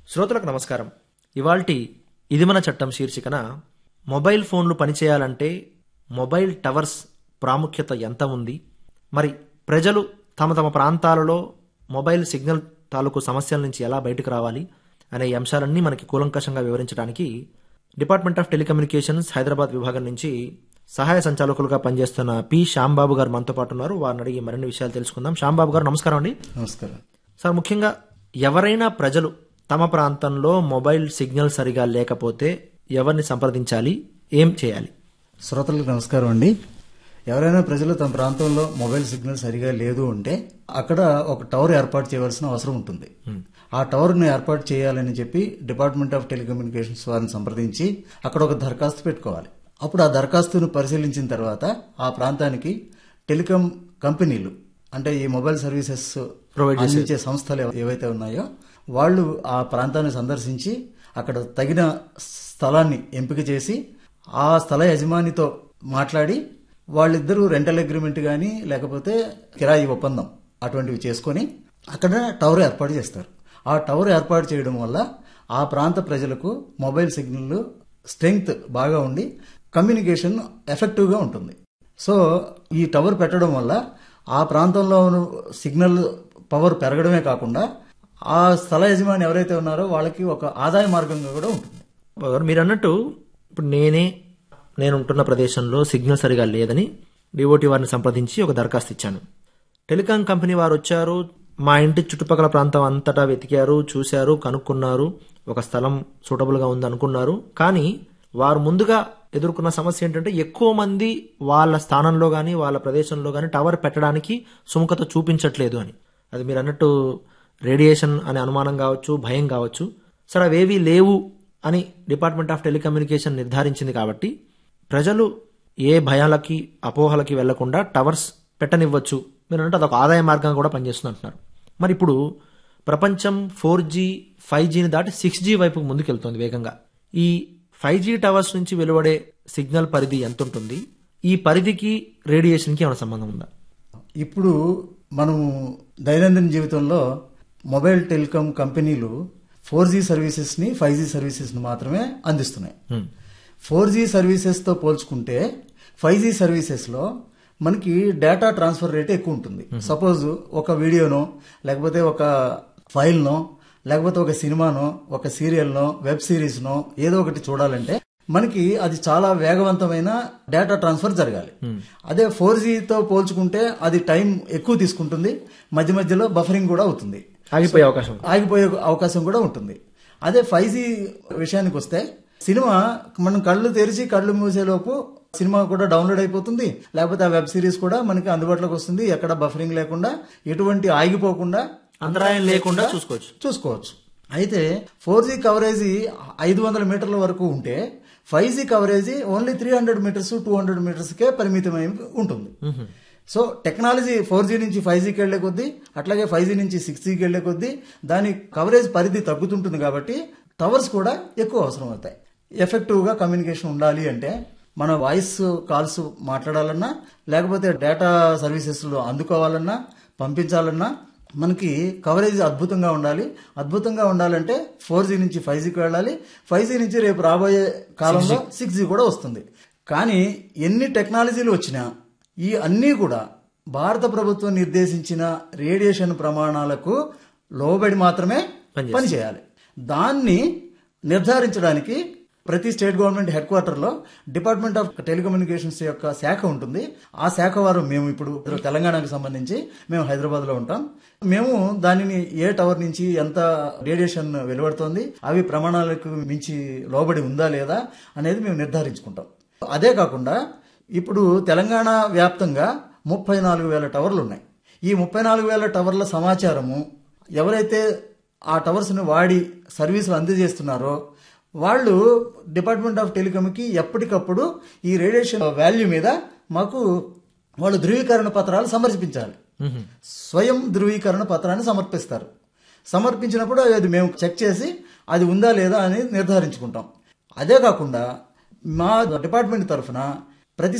శ్రోతలకు నమస్కారం ఇవాల్టి ఇది మన చట్టం శీర్షికన మొబైల్ ఫోన్లు పనిచేయాలంటే మొబైల్ టవర్స్ ప్రాముఖ్యత ఎంత ఉంది మరి ప్రజలు తమ తమ ప్రాంతాలలో మొబైల్ సిగ్నల్ తాలూకు సమస్యల నుంచి ఎలా బయటకు రావాలి అనే ఈ అంశాలన్నీ మనకి కూలంకషంగా వివరించడానికి డిపార్ట్మెంట్ ఆఫ్ టెలికమ్యూనికేషన్స్ హైదరాబాద్ విభాగం నుంచి సహాయ సంచాలకులుగా పనిచేస్తున్న పి శ్యాంబాబు గారు మనతో పాటు ఉన్నారు వారిని అడిగి మరిన్ని విషయాలు తెలుసుకుందాం శ్యాంబాబు గారు నమస్కారం అండి నమస్కారం సార్ ముఖ్యంగా ఎవరైనా ప్రజలు తమ ప్రాంతంలో మొబైల్ సిగ్నల్ సరిగా లేకపోతే ఎవరిని సంప్రదించాలి ఏం చేయాలి శ్రోతలకు నమస్కారం అండి ఎవరైనా ప్రజలు తమ ప్రాంతంలో మొబైల్ సిగ్నల్ సరిగా లేదు అంటే అక్కడ ఒక టవర్ ఏర్పాటు చేయవలసిన అవసరం ఉంటుంది ఆ టవర్ ను ఏర్పాటు చేయాలని చెప్పి డిపార్ట్మెంట్ ఆఫ్ టెలికమ్యూనికేషన్స్ వారిని సంప్రదించి అక్కడ ఒక దరఖాస్తు పెట్టుకోవాలి అప్పుడు ఆ దరఖాస్తును పరిశీలించిన తర్వాత ఆ ప్రాంతానికి టెలికాం కంపెనీలు అంటే ఈ మొబైల్ సర్వీసెస్ Provide అందించే సంస్థలు ఏవైతే ఉన్నాయో వాళ్ళు ఆ ప్రాంతాన్ని సందర్శించి అక్కడ తగిన స్థలాన్ని ఎంపిక చేసి ఆ స్థల యజమానితో మాట్లాడి వాళ్ళిద్దరూ రెంటల్ అగ్రిమెంట్ కానీ లేకపోతే కిరాయి ఒప్పందం అటువంటివి చేసుకొని అక్కడ టవర్ ఏర్పాటు చేస్తారు ఆ టవర్ ఏర్పాటు చేయడం వల్ల ఆ ప్రాంత ప్రజలకు మొబైల్ సిగ్నల్ స్ట్రెంగ్త్ బాగా ఉండి కమ్యూనికేషన్ ఎఫెక్టివ్గా ఉంటుంది సో ఈ టవర్ పెట్టడం వల్ల ఆ ప్రాంతంలో ఉన్న సిగ్నల్ పవర్ పెరగడమే కాకుండా ఆ స్థల యజమాని ఎవరైతే ఉన్నారో వాళ్ళకి ఒక ఆదాయ మార్గంగా కూడా ఉంటుంది గారు మీరు అన్నట్టు ఇప్పుడు నేనే నేను ఉంటున్న ప్రదేశంలో సిగ్నల్ సరిగా లేదని డిఓటి వారిని సంప్రదించి ఒక దరఖాస్తు ఇచ్చాను టెలికాం కంపెనీ వారు వచ్చారు మా ఇంటి చుట్టుపక్కల ప్రాంతం అంతటా వెతికారు చూశారు కనుక్కున్నారు ఒక స్థలం సూటబుల్గా ఉంది అనుకున్నారు కానీ వారు ముందుగా ఎదుర్కొన్న సమస్య ఏంటంటే ఎక్కువ మంది వాళ్ళ స్థానంలో కానీ వాళ్ళ ప్రదేశంలో కానీ టవర్ పెట్టడానికి సుముఖత చూపించట్లేదు అని అది మీరు అన్నట్టు రేడియేషన్ అనే అనుమానం కావచ్చు భయం కావచ్చు సరే అవేవీ లేవు అని డిపార్ట్మెంట్ ఆఫ్ టెలికమ్యూనికేషన్ నిర్ధారించింది కాబట్టి ప్రజలు ఏ భయాలకి అపోహలకి వెళ్లకుండా టవర్స్ పెట్టనివ్వచ్చు మీరు అంటే అదొక ఆదాయ మార్గంగా కూడా పనిచేస్తుంది అంటున్నారు మరి ఇప్పుడు ప్రపంచం ఫోర్ జీ ఫైవ్ జీని దాటి సిక్స్ జీ వైపు ముందుకెళ్తోంది వేగంగా ఈ ఫైవ్ జీ టవర్స్ నుంచి వెలువడే సిగ్నల్ పరిధి ఎంత ఉంటుంది ఈ పరిధికి రేడియేషన్కి ఏమైనా సంబంధం ఉందా ఇప్పుడు మనము దైనందిన జీవితంలో mobile telecom companies four G services ని ఫైవ్ జీ సర్వీసెస్ ని మాత్రమే అందిస్తున్నాయి హ్మ్. ఫోర్ జీ సర్వీసెస్ తో పోల్చుకుంటే ఫైవ్ జీ సర్వీసెస్ లో మనకి డేటా ట్రాన్స్ఫర్ రేట్ ఎక్కువ ఉంటుంది సపోజ్ ఒక వీడియోనో లేకపోతే ఒక ఫైల్నో లేకపోతే ఒక సినిమానో ఒక సీరియల్నో వెబ్ సిరీస్నో ఏదో ఒకటి చూడాలంటే మనకి అది చాలా వేగవంతమైన డేటా ట్రాన్స్ఫర్ జరగాలి అదే ఫోర్ తో పోల్చుకుంటే అది టైం ఎక్కువ తీసుకుంటుంది మధ్య మధ్యలో బఫరింగ్ కూడా అవుతుంది ఆగిపోయే అవకాశం ఉంది. ఆగిపోయే అవకాశం కూడా ఉంటుంది అదే ఫైవ్ జీ విషయానికి వస్తే సినిమా మనం కళ్ళు తెరిచి కళ్ళు మూసేలోపు సినిమా కూడా డౌన్లోడ్ అయిపోతుంది లేకపోతే ఆ వెబ్ సిరీస్ కూడా మనకి అందుబాటులోకి వస్తుంది ఎక్కడ బఫరింగ్ లేకుండా ఎటువంటి ఆగిపోకుండా అంతరాయం లేకుండా చూసుకోవచ్చు చూసుకోవచ్చు అయితే ఫోర్ జీ కవరేజ్ ఐదు వందల మీటర్ల వరకు ఉంటే five G coverage only three hundred metres two hundred metres పరిమితమై ఉంటుంది సో టెక్నాలజీ ఫోర్ జీ నుంచి ఫైవ్ జీకి వెళ్లే కొద్దీ అట్లాగే ఫైవ్ జీ నుంచి సిక్స్ జీకి వెళ్లే కొద్దీ దాని కవరేజ్ పరిధి తగ్గుతుంటుంది కాబట్టి టవర్స్ కూడా ఎక్కువ అవసరం అవుతాయి ఎఫెక్టివ్ గా కమ్యూనికేషన్ ఉండాలి అంటే మన వాయిస్ కాల్స్ మాట్లాడాలన్నా లేకపోతే డేటా సర్వీసెస్ లో అందుకోవాలన్నా పంపించాలన్నా మనకి కవరేజ్ అద్భుతంగా ఉండాలి అద్భుతంగా ఉండాలంటే ఫోర్ జీ నుంచి ఫైవ్ జీకి వెళ్ళాలి ఫైవ్ జీ నుంచి రేపు రాబోయే కాలంలో సిక్స్ జీ కూడా వస్తుంది కానీ ఎన్ని టెక్నాలజీలు వచ్చినా ఈ అన్నీ కూడా భారత ప్రభుత్వం నిర్దేశించిన రేడియేషన్ ప్రమాణాలకు లోబడి మాత్రమే పనిచేస్తాయి. పనిచేయాలి దాన్ని నిర్ధారించడానికి ప్రతి స్టేట్ గవర్నమెంట్ హెడ్ క్వార్టర్ లో డిపార్ట్మెంట్ ఆఫ్ టెలికమ్యూనికేషన్స్ యొక్క శాఖ ఉంటుంది ఆ శాఖ వారు మేము ఇప్పుడు తెలంగాణకు సంబంధించి మేము హైదరాబాద్ లో ఉంటాం మేము దానిని ఏ టవర్ నుంచి ఎంత రేడియేషన్ వెలువడుతోంది అవి ప్రమాణాలకు మించి లోబడి ఉందా లేదా అనేది మేము నిర్ధారించుకుంటాం అదే కాకుండా ఇప్పుడు తెలంగాణ వ్యాప్తంగా ముప్పై నాలుగు వేల టవర్లు ఉన్నాయి ఈ ముప్పై నాలుగు వేల టవర్ల సమాచారము ఎవరైతే ఆ టవర్స్ ని వాడి సర్వీసులు అందజేస్తున్నారో వాళ్ళు డిపార్ట్మెంట్ ఆఫ్ టెలికాంకి ఎప్పటికప్పుడు ఈ రేడియేషన్ వాల్యూ మీద మాకు వాళ్ళు ధృవీకరణ పత్రాలు సమర్పించాలి స్వయం ధృవీకరణ పత్రాన్ని సమర్పిస్తారు సమర్పించినప్పుడు అది మేము చెక్ చేసి అది ఉందా లేదా అని నిర్ధారించుకుంటాం అదే కాకుండా మా డిపార్ట్మెంట్ తరఫున ప్రతి